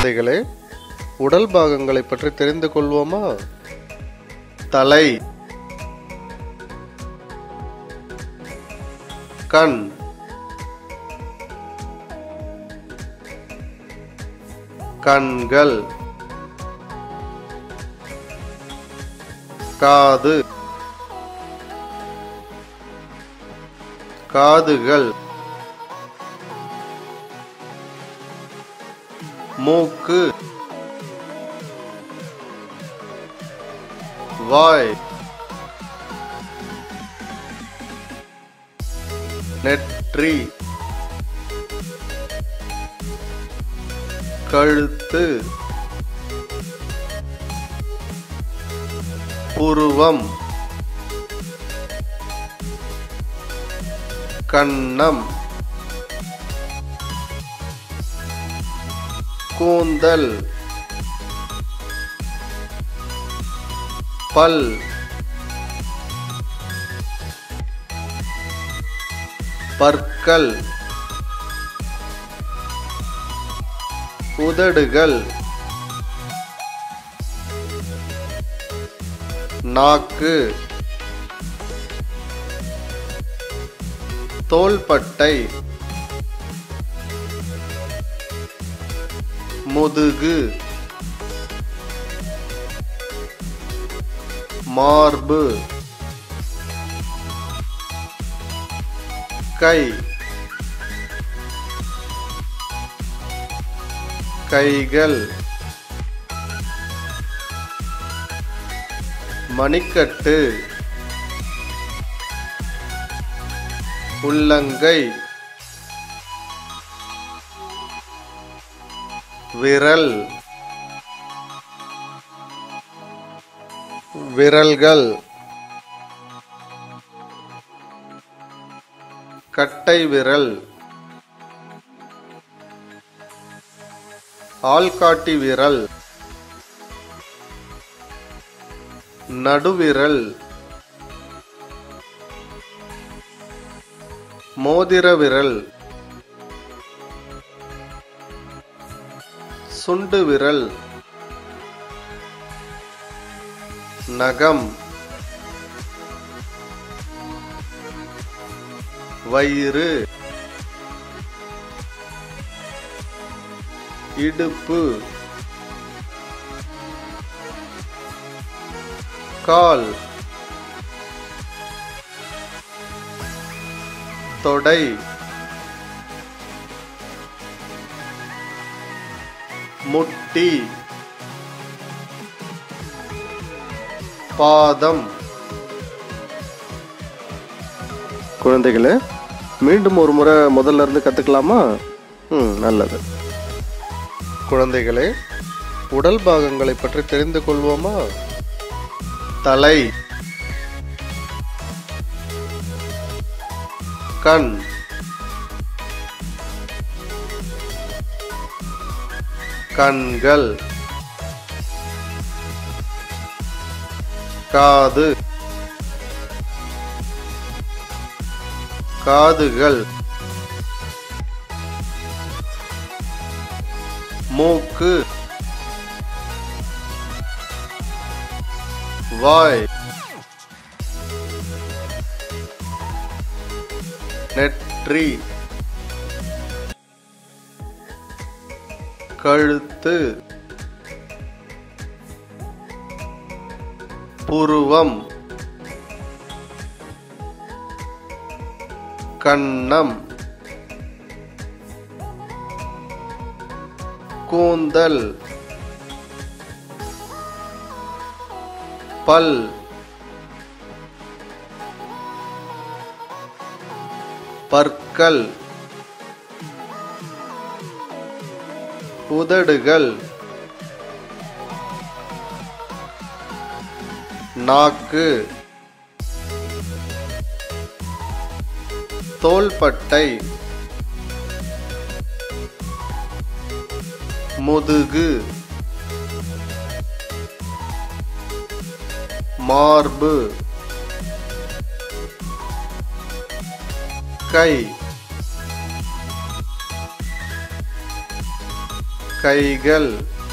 குழந்தைகளே உடல் பாகங்களை பற்றி தெரிந்து கொள்வோமா தலை கண் கண்கள் காது காதுகள் மூக்கு வாய் நெற்றி கழுத்து புருவம் கன்னம் கூந்தல் பல் பற்கள் உதடுகள் நாக்கு தோள்பட்டை முதுகு மார்பு கை கைகள் மணிக்கட்டு உள்ளங்கை விரல் விரல்கள் கட்டை விரல் ஆள்காட்டி விரல் நடுவிரல் மோதிர விரல் சுண்டு விரல் நகம் வயிறு இடுப்பு கால் தொடை முட்டி பாதம் குழந்தைகளே மீண்டும் ஒரு முறை முதல்ல இருந்து கத்துக்கலாமா ம் நல்லது குழந்தைகளே உடல் பாகங்களை பற்றி தெரிந்து கொள்வோமா தலை கண் கண்கள் காது காதுகள் மூக்கு வாய் நெற்றி கழுத்து புருவம் கன்னம் கூந்தல் பல் பற்கள் உதடுகள் நாக்கு தோள்பட்டை முதுகு மார்பு கை கைகள்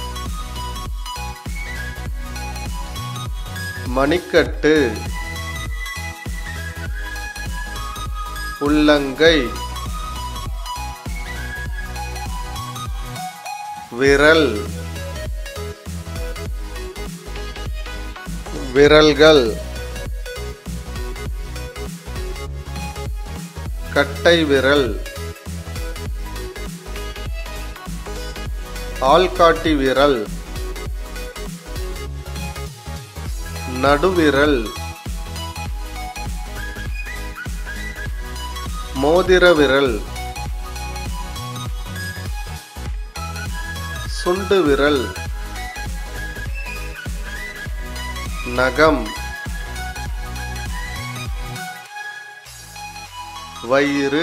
மணிக்கட்டு உள்ளங்கை விரல் விரல்கள் கட்டை விரல் ஆள்காட்டி விரல் நடுவிரல் மோதிர விரல் சுண்டு விரல் நகம் வயிறு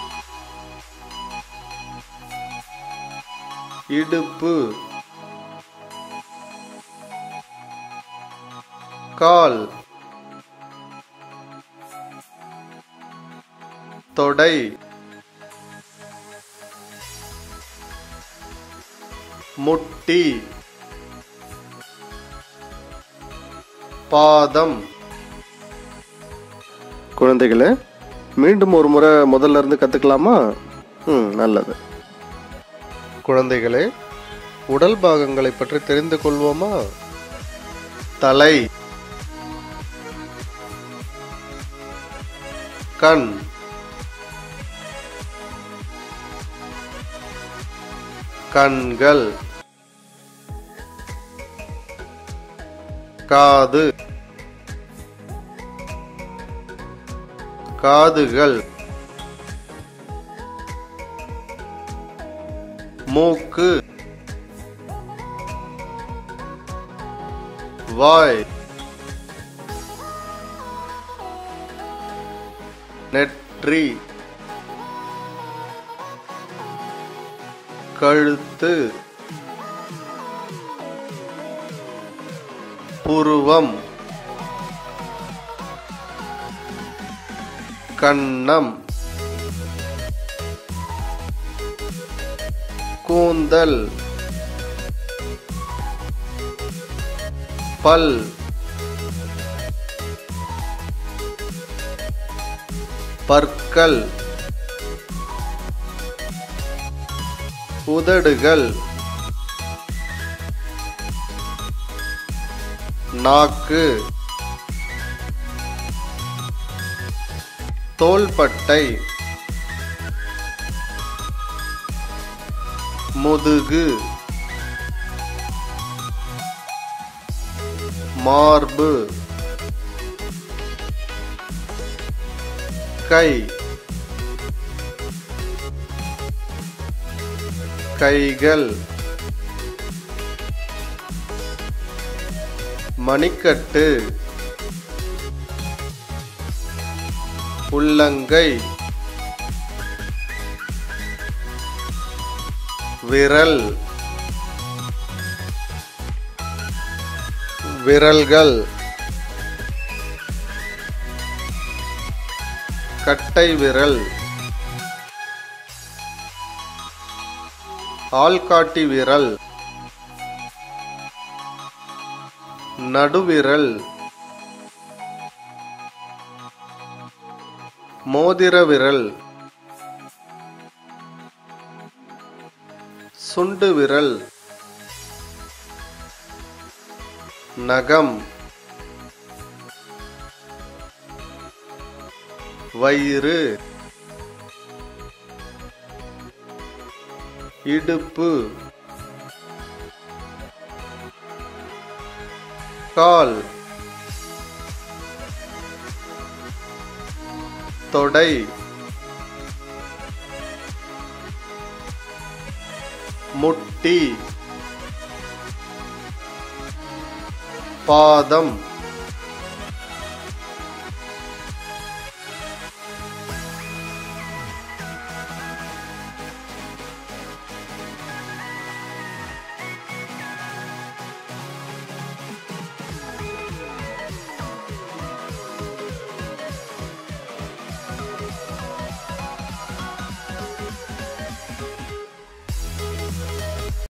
இடுப்பு கால் தொடை முட்டி பாதம் குழந்தைகளே மீண்டும் ஒரு முறை முதல்ல இருந்து கற்றுக்கலாமா ம் நல்லது குழந்தைகளே உடல் பாகங்களை பற்றி தெரிந்து கொள்வோமா தலை கண் கண்கள் காது காதுகள் மூக்கு வாய் நெற்றி கழுத்து புருவம் கன்னம் கூந்தல் பல் பற்கள் உதடுகள் நாக்கு தோள்பட்டை முதுகு மார்பு கை கைகள் மணிக்கட்டு உள்ளங்கை விரல் விரல்கள் கட்டை விரல் ஆள்காட்டி விரல் நடுவிரல் மோதிர விரல் சுண்டு விரல் நகம் வயிறு இடுப்பு கால் தொடை முட்டி பாதம்